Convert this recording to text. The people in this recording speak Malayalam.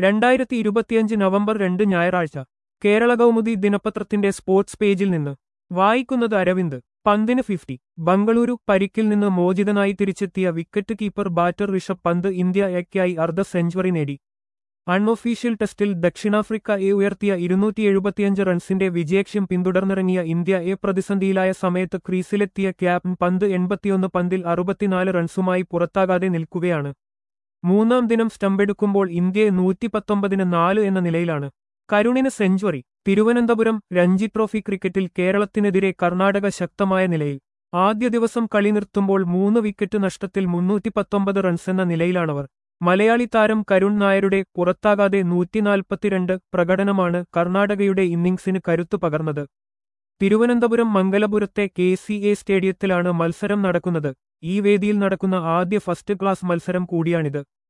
രണ്ടായിരത്തി ഇരുപത്തിയഞ്ച് നവംബർ രണ്ട് ഞായറാഴ്ച കേരള കൗമുദി ദിനപത്രത്തിന്റെ സ്പോർട്സ് പേജിൽ നിന്ന് വായിക്കുന്നത് അരവിന്ദ് പന്തിന് ഫിഫ്റ്റി ബംഗളൂരു പരിക്കിൽ നിന്ന് മോചിതനായി തിരിച്ചെത്തിയ വിക്കറ്റ് കീപ്പർ ബാറ്റർ ഋഷഭ് പന്ത് ഇന്ത്യ എക്കായി അർദ്ധ സെഞ്ചുറി നേടി അൺഒഫീഷ്യൽ ടെസ്റ്റിൽ ദക്ഷിണാഫ്രിക്ക എ ഉയർത്തിയ ഇരുന്നൂറ്റി എഴുപത്തിയഞ്ച് റൺസിന്റെ വിജയക്ഷ്യം പിന്തുടർന്നിറങ്ങിയ ഇന്ത്യ എ പ്രതിസന്ധിയിലായ സമയത്ത് ക്രീസിലെത്തിയ ക്യാപ്റ്റൻ പന്ത് എൺപത്തിയൊന്ന് പന്തിൽ അറുപത്തിനാല് റൺസുമായി പുറത്താകാതെ നിൽക്കുകയാണ് മൂന്നാം ദിനം സ്റ്റമ്പെടുക്കുമ്പോൾ ഇന്ത്യയെ നൂറ്റി പത്തൊമ്പതിന് നാല് എന്ന നിലയിലാണ് കരുണിന് സെഞ്ചുറി തിരുവനന്തപുരം രഞ്ജി ട്രോഫി ക്രിക്കറ്റിൽ കേരളത്തിനെതിരെ കർണാടക ശക്തമായ നിലയിൽ ആദ്യ ദിവസം കളി നിർത്തുമ്പോൾ മൂന്ന് വിക്കറ്റ് നഷ്ടത്തിൽ മുന്നൂറ്റി പത്തൊമ്പത് റൺസെന്ന നിലയിലാണവർ മലയാളി താരം കരുൺ നായരുടെ പുറത്താകാതെ നൂറ്റിനാൽപ്പത്തിരണ്ട് പ്രകടനമാണ് കർണാടകയുടെ ഇന്നിംഗ്സിന് കരുത്തു പകർന്നത് തിരുവനന്തപുരം മംഗലപുരത്തെ കെ സി എ സ്റ്റേഡിയത്തിലാണ് മത്സരം നടക്കുന്നത് ഈ വേദിയിൽ നടക്കുന്ന ആദ്യ ഫസ്റ്റ് ക്ലാസ് മത്സരം കൂടിയാണിത്